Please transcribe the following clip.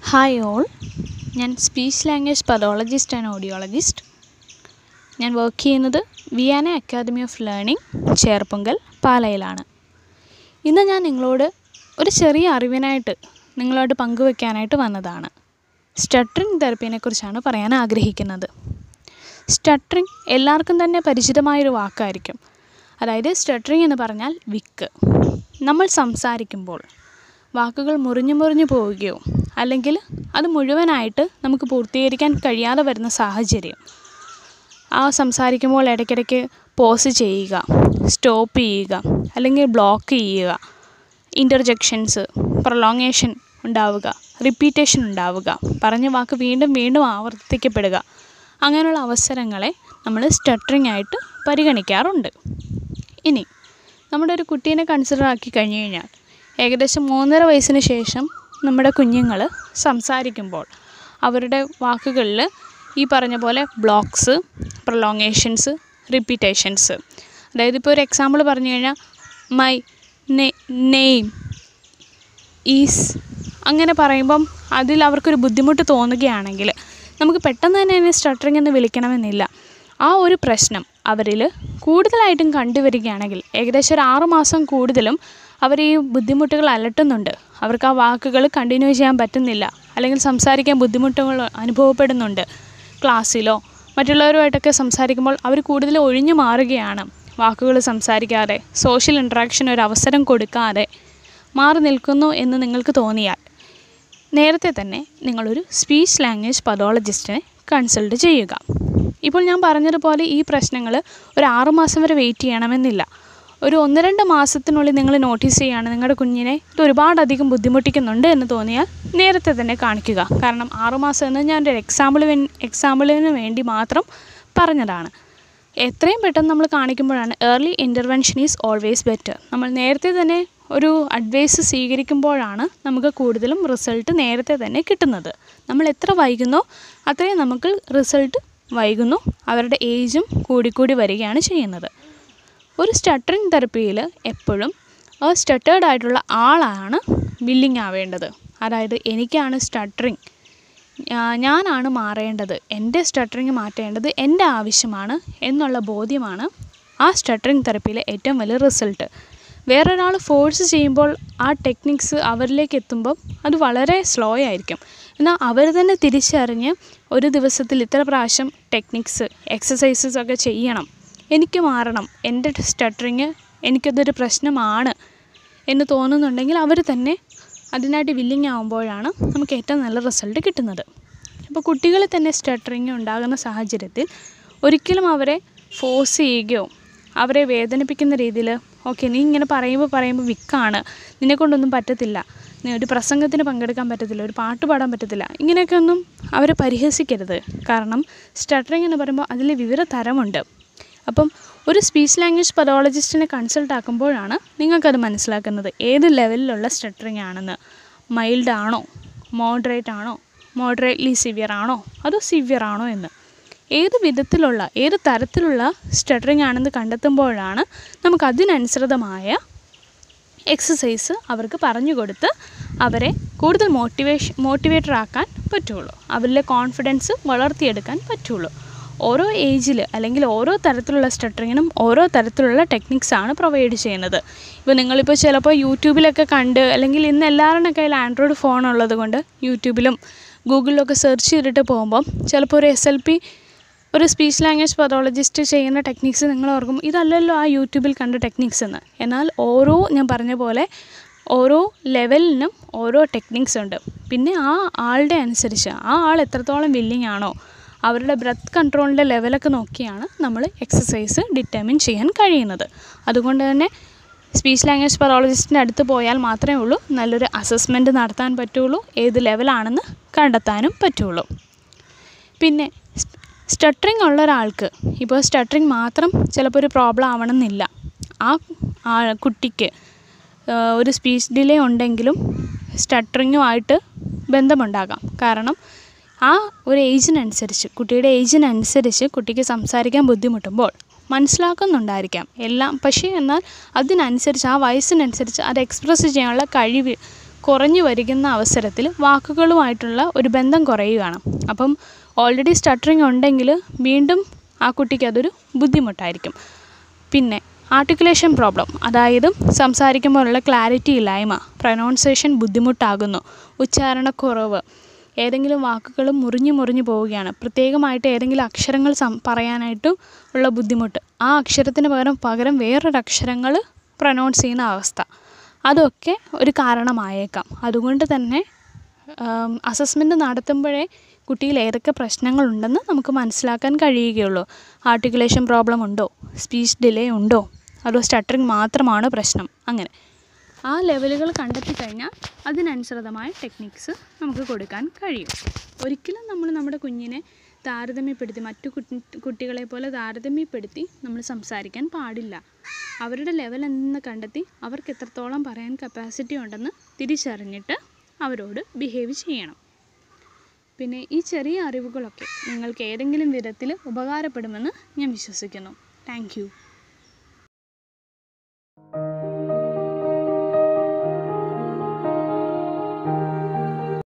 hi all ഞാൻ speech language pathologist and audiologist ഞാൻ work ചെയ്യുന്നത് Viana academy of learning Cherpunkal പാലയിലാണ് ഇന്ന് ഞാൻ നിങ്ങളോട് ഒരു ചെറിയ അറിവിനായിട്ട് നിങ്ങളോട് പങ്കുവെക്കാനായിട്ട് വന്നതാണ് സ്റ്റട്ടറിങ് തെറപ്പീനെക്കുറിച്ചാണ് പറയാൻ ആഗ്രഹിക്കുന്നത് സ്റ്റട്ടറിങ് എല്ലാവർക്കും തന്നെ പരിചിതമായൊരു വാക്കായിരിക്കും അതായത് സ്റ്റട്ടറിങ് എന്ന് പറഞ്ഞാൽ വിക്ക് നമ്മൾ സംസാരിക്കുമ്പോൾ വാക്കുകൾ മുറിഞ്ഞു മുറിഞ്ഞു പോവുകയോ അല്ലെങ്കിൽ അത് മുഴുവനായിട്ട് നമുക്ക് പൂർത്തീകരിക്കാൻ കഴിയാതെ വരുന്ന സാഹചര്യം ആ സംസാരിക്കുമ്പോൾ ഇടയ്ക്കിടയ്ക്ക് പോസ് ചെയ്യുക സ്റ്റോപ്പ് ചെയ്യുക അല്ലെങ്കിൽ ബ്ലോക്ക് ചെയ്യുക ഇൻ്റർജെക്ഷൻസ് പ്രൊലോങ്ങേഷൻ ഉണ്ടാവുക റിപ്പീറ്റേഷൻ ഉണ്ടാവുക പറഞ്ഞ വാക്ക് വീണ്ടും വീണ്ടും ആവർത്തിക്കപ്പെടുക അങ്ങനെയുള്ള അവസരങ്ങളെ നമ്മൾ സ്റ്റട്ടറിങ് ആയിട്ട് പരിഗണിക്കാറുണ്ട് ഇനി നമ്മുടെ ഒരു കുട്ടീനെ കൺസിഡർ ആക്കി കഴിഞ്ഞു കഴിഞ്ഞാൽ ഏകദേശം മൂന്നര വയസ്സിന് ശേഷം നമ്മുടെ കുഞ്ഞുങ്ങൾ സംസാരിക്കുമ്പോൾ അവരുടെ വാക്കുകളിൽ ഈ പറഞ്ഞ പോലെ ബ്ലോക്സ് പ്രൊലോങ്ങേഷൻസ് റിപ്പീറ്റേഷൻസ് അതായത് ഇപ്പോൾ ഒരു എക്സാമ്പിൾ പറഞ്ഞു കഴിഞ്ഞാൽ മൈ നെയിം ഈസ് അങ്ങനെ പറയുമ്പം അതിൽ അവർക്കൊരു ബുദ്ധിമുട്ട് തോന്നുകയാണെങ്കിൽ നമുക്ക് പെട്ടെന്ന് തന്നെ അതിനെ സ്റ്റട്ടറിങ് എന്ന് വിളിക്കണമെന്നില്ല ആ ഒരു പ്രശ്നം അവരിൽ കൂടുതലായിട്ടും കണ്ടുവരികയാണെങ്കിൽ ഏകദേശം ഒരു ആറ് മാസം കൂടുതലും അവർ ഈ ബുദ്ധിമുട്ടുകൾ അലട്ടുന്നുണ്ട് അവർക്ക് ആ വാക്കുകൾ കണ്ടിന്യൂ ചെയ്യാൻ പറ്റുന്നില്ല അല്ലെങ്കിൽ സംസാരിക്കാൻ ബുദ്ധിമുട്ടുകൾ അനുഭവപ്പെടുന്നുണ്ട് ക്ലാസ്സിലോ മറ്റുള്ളവരുമായിട്ടൊക്കെ സംസാരിക്കുമ്പോൾ അവർ കൂടുതൽ ഒഴിഞ്ഞു മാറുകയാണ് വാക്കുകൾ സംസാരിക്കാതെ സോഷ്യൽ ഇൻട്രാക്ഷന് ഒരു അവസരം കൊടുക്കാതെ മാറി നിൽക്കുന്നു എന്ന് നിങ്ങൾക്ക് തോന്നിയാൽ നേരത്തെ തന്നെ നിങ്ങളൊരു സ്പീച്ച് ലാംഗ്വേജ് പതോളജിസ്റ്റിനെ കൺസൾട്ട് ചെയ്യുക ഇപ്പോൾ ഞാൻ പറഞ്ഞതുപോലെ ഈ പ്രശ്നങ്ങൾ ഒരു ആറുമാസം വരെ വെയിറ്റ് ചെയ്യണമെന്നില്ല ഒരു ഒന്ന് രണ്ട് മാസത്തിനുള്ളിൽ നിങ്ങൾ നോട്ടീസ് ചെയ്യുകയാണ് നിങ്ങളുടെ കുഞ്ഞിനെ ഇത് ഒരുപാടധികം ബുദ്ധിമുട്ടിക്കുന്നുണ്ട് എന്ന് തോന്നിയാൽ നേരത്തെ തന്നെ കാണിക്കുക കാരണം ആറുമാസം എന്ന് ഞാൻ ഒരു എക്സാമ്പിൾ എക്സാമ്പിളിന് വേണ്ടി മാത്രം പറഞ്ഞതാണ് എത്രയും പെട്ടെന്ന് നമ്മൾ കാണിക്കുമ്പോഴാണ് early intervention is always better നമ്മൾ നേരത്തെ തന്നെ ഒരു അഡ്വൈസ് സ്വീകരിക്കുമ്പോഴാണ് നമുക്ക് കൂടുതലും റിസൾട്ട് നേരത്തെ തന്നെ കിട്ടുന്നത് നമ്മൾ എത്ര വൈകുന്നോ അത്രയും നമുക്ക് റിസൾട്ട് വൈകുന്നു അവരുടെ ഏജും കൂടിക്കൂടി വരികയാണ് ചെയ്യുന്നത് ഒരു സ്റ്റട്ടറിങ് തെറപ്പിയിൽ എപ്പോഴും ആ സ്റ്റട്ടേർഡ് ആയിട്ടുള്ള ആളാണ് ബില്ലിങ് ആവേണ്ടത് അതായത് എനിക്കാണ് സ്റ്റട്ടറിങ് ഞാനാണ് മാറേണ്ടത് എൻ്റെ സ്റ്റട്ടറിങ് മാറ്റേണ്ടത് എൻ്റെ ആവശ്യമാണ് എന്നുള്ള ബോധ്യമാണ് ആ സ്റ്റട്ടറിങ് തെറപ്പിയിലെ ഏറ്റവും വലിയ റിസൾട്ട് വേറൊരാൾ ഫോഴ്സ് ചെയ്യുമ്പോൾ ആ ടെക്നിക്സ് അവരിലേക്ക് എത്തുമ്പം അത് വളരെ സ്ലോ ആയിരിക്കും എന്നാൽ അവർ തന്നെ തിരിച്ചറിഞ്ഞ് ഒരു ദിവസത്തിൽ ഇത്ര പ്രാവശ്യം ടെക്നിക്സ് എക്സസൈസസ് ഒക്കെ ചെയ്യണം എനിക്ക് മാറണം എൻ്റെ സ്റ്റട്ടറിങ് എനിക്കതൊരു പ്രശ്നമാണ് എന്ന് തോന്നുന്നുണ്ടെങ്കിൽ അവർ തന്നെ അതിനായിട്ട് വില്ലിങ് ആകുമ്പോഴാണ് നമുക്ക് ഏറ്റവും നല്ല റിസൾട്ട് കിട്ടുന്നത് അപ്പോൾ കുട്ടികളിൽ തന്നെ സ്റ്റട്ടറിങ് ഉണ്ടാകുന്ന സാഹചര്യത്തിൽ ഒരിക്കലും അവരെ ഫോഴ്സ് ചെയ്യുകയോ അവരെ വേദനിപ്പിക്കുന്ന രീതിയിൽ ഓക്കെ നീ ഇങ്ങനെ പറയുമ്പോൾ പറയുമ്പോൾ വിക്കാണ് നിന്നെക്കൊണ്ടൊന്നും പറ്റത്തില്ല നീ ഒരു പ്രസംഗത്തിന് പങ്കെടുക്കാൻ പറ്റത്തില്ല ഒരു പാട്ട് പാടാൻ പറ്റത്തില്ല ഇങ്ങനെയൊക്കെ ഒന്നും അവരെ പരിഹസിക്കരുത് കാരണം സ്റ്റട്ടറിങ് എന്ന് പറയുമ്പോൾ അതിൽ വിവിധ തരമുണ്ട് അപ്പം ഒരു സ്പീച്ച് ലാംഗ്വേജ് പതോളജിസ്റ്റിനെ കൺസൾട്ട് ആക്കുമ്പോഴാണ് നിങ്ങൾക്കത് മനസ്സിലാക്കുന്നത് ഏത് ലെവലിലുള്ള സ്റ്റട്ടറിങ് ആണെന്ന് മൈൽഡ് ആണോ മോഡറേറ്റ് ആണോ മോഡറേറ്റ്ലി സിവിയർ ആണോ അതോ സിവിയർ ആണോ എന്ന് ഏത് വിധത്തിലുള്ള ഏത് തരത്തിലുള്ള സ്റ്റട്ടറിങ് ആണെന്ന് കണ്ടെത്തുമ്പോഴാണ് നമുക്ക് അതിനനുസൃതമായ എക്സസൈസ് അവർക്ക് പറഞ്ഞു കൊടുത്ത് അവരെ കൂടുതൽ മോട്ടിവേഷൻ മോട്ടിവേറ്റർ ആക്കാൻ പറ്റുള്ളൂ അവരിലെ കോൺഫിഡൻസ് വളർത്തിയെടുക്കാൻ പറ്റുള്ളൂ ഓരോ ഏജിൽ അല്ലെങ്കിൽ ഓരോ തരത്തിലുള്ള സ്റ്റട്ടറിങ്ങിനും ഓരോ തരത്തിലുള്ള ടെക്നിക്സാണ് പ്രൊവൈഡ് ചെയ്യുന്നത് ഇപ്പോൾ നിങ്ങളിപ്പോൾ ചിലപ്പോൾ യൂട്യൂബിലൊക്കെ കണ്ട് അല്ലെങ്കിൽ ഇന്ന് എല്ലാവരുടെ കയ്യിൽ ആൻഡ്രോയിഡ് ഫോൺ ഉള്ളത് കൊണ്ട് യൂട്യൂബിലും ഗൂഗിളിലൊക്കെ സെർച്ച് ചെയ്തിട്ട് പോകുമ്പം ചിലപ്പോൾ ഒരു എസ് എൽ പി ഒരു സ്പീച്ച് ലാംഗ്വേജ് പതോളജിസ്റ്റ് ചെയ്യുന്ന ടെക്നിക്സ് നിങ്ങൾ ഓർക്കും ഇതല്ലല്ലോ ആ യൂട്യൂബിൽ കണ്ട ടെക്നിക്സ് എന്ന് എന്നാൽ ഓരോ ഞാൻ പറഞ്ഞ പോലെ ഓരോ ലെവലിനും ഓരോ ടെക്നിക്സ് ഉണ്ട് പിന്നെ ആ ആളുടെ അനുസരിച്ച് ആ ആൾ എത്രത്തോളം വില്ലിങ് ആണോ അവരുടെ ബ്രത്ത് കൺട്രോളിൻ്റെ ലെവലൊക്കെ നോക്കിയാണ് നമ്മൾ എക്സസൈസ് ഡിറ്റർമിൻ ചെയ്യാൻ കഴിയുന്നത് അതുകൊണ്ട് തന്നെ സ്പീച്ച് ലാംഗ്വേജ് പതോളജിസ്റ്റിൻ്റെ അടുത്ത് പോയാൽ മാത്രമേ ഉള്ളൂ നല്ലൊരു അസസ്മെൻറ്റ് നടത്താൻ പറ്റുള്ളൂ ഏത് ലെവലാണെന്ന് കണ്ടെത്താനും പറ്റുള്ളൂ പിന്നെ സ്റ്റട്ടറിങ് ഉള്ള ഒരാൾക്ക് ഇപ്പോൾ സ്റ്റട്ടറിങ് മാത്രം ചിലപ്പോൾ ഒരു പ്രോബ്ലം ആവണമെന്നില്ല ആ ആ കുട്ടിക്ക് ഒരു സ്പീച്ച് ഡിലേ ഉണ്ടെങ്കിലും സ്റ്റട്ടറിങ്ങുമായിട്ട് ബന്ധമുണ്ടാകാം കാരണം ആ ഒരു ഏജിനനുസരിച്ച് കുട്ടിയുടെ ഏജിനനുസരിച്ച് കുട്ടിക്ക് സംസാരിക്കാൻ ബുദ്ധിമുട്ടുമ്പോൾ മനസ്സിലാക്കുന്നുണ്ടായിരിക്കാം എല്ലാം പക്ഷേ എന്നാൽ അതിനനുസരിച്ച് ആ വയസ്സിനനുസരിച്ച് അത് എക്സ്പ്രസ് ചെയ്യാനുള്ള കഴിവ് കുറഞ്ഞു വരികുന്ന അവസരത്തിൽ വാക്കുകളുമായിട്ടുള്ള ഒരു ബന്ധം കുറയുകയാണ് അപ്പം ഓൾറെഡി സ്റ്റട്ടറിങ് ഉണ്ടെങ്കിൽ വീണ്ടും ആ കുട്ടിക്ക് അതൊരു ബുദ്ധിമുട്ടായിരിക്കും പിന്നെ ആർട്ടിക്കുലേഷൻ പ്രോബ്ലം അതായത് സംസാരിക്കുമ്പോഴുള്ള ക്ലാരിറ്റി ഇല്ലായ്മ പ്രൊനൗൺസിയേഷൻ ബുദ്ധിമുട്ടാകുന്നു ഉച്ചാരണക്കുറവ് ഏതെങ്കിലും വാക്കുകൾ മുറിഞ്ഞു മുറിഞ്ഞു പോവുകയാണ് പ്രത്യേകമായിട്ട് ഏതെങ്കിലും അക്ഷരങ്ങൾ സം പറയാനായിട്ടും ഉള്ള ബുദ്ധിമുട്ട് ആ അക്ഷരത്തിന് പകരം പകരം വേറൊരു അക്ഷരങ്ങൾ പ്രൊനൗൺസ് ചെയ്യുന്ന അവസ്ഥ അതൊക്കെ ഒരു കാരണമായേക്കാം അതുകൊണ്ട് തന്നെ അസസ്മെൻറ്റ് നടത്തുമ്പോഴേ കുട്ടിയിൽ ഏതൊക്കെ പ്രശ്നങ്ങളുണ്ടെന്ന് നമുക്ക് മനസ്സിലാക്കാൻ കഴിയുകയുള്ളൂ ആർട്ടിക്കുലേഷൻ പ്രോബ്ലം ഉണ്ടോ സ്പീച്ച് ഡിലേ ഉണ്ടോ അതോ സ്റ്റട്ടറിങ് മാത്രമാണ് പ്രശ്നം അങ്ങനെ ആ ലെവലുകൾ കണ്ടെത്തി കഴിഞ്ഞാൽ അതിനനുസൃതമായ ടെക്നിക്സ് നമുക്ക് കൊടുക്കാൻ കഴിയും ഒരിക്കലും നമ്മൾ നമ്മുടെ കുഞ്ഞിനെ താരതമ്യപ്പെടുത്തി മറ്റു കുട്ടി കുട്ടികളെ പോലെ താരതമ്യപ്പെടുത്തി നമ്മൾ സംസാരിക്കാൻ പാടില്ല അവരുടെ ലെവൽ എന്തെന്ന് കണ്ടെത്തി അവർക്ക് എത്രത്തോളം പറയാൻ കപ്പാസിറ്റി ഉണ്ടെന്ന് തിരിച്ചറിഞ്ഞിട്ട് അവരോട് ബിഹേവ് ചെയ്യണം പിന്നെ ഈ ചെറിയ അറിവുകളൊക്കെ നിങ്ങൾക്ക് ഏതെങ്കിലും വിധത്തിൽ ഉപകാരപ്പെടുമെന്ന് ഞാൻ വിശ്വസിക്കുന്നു താങ്ക്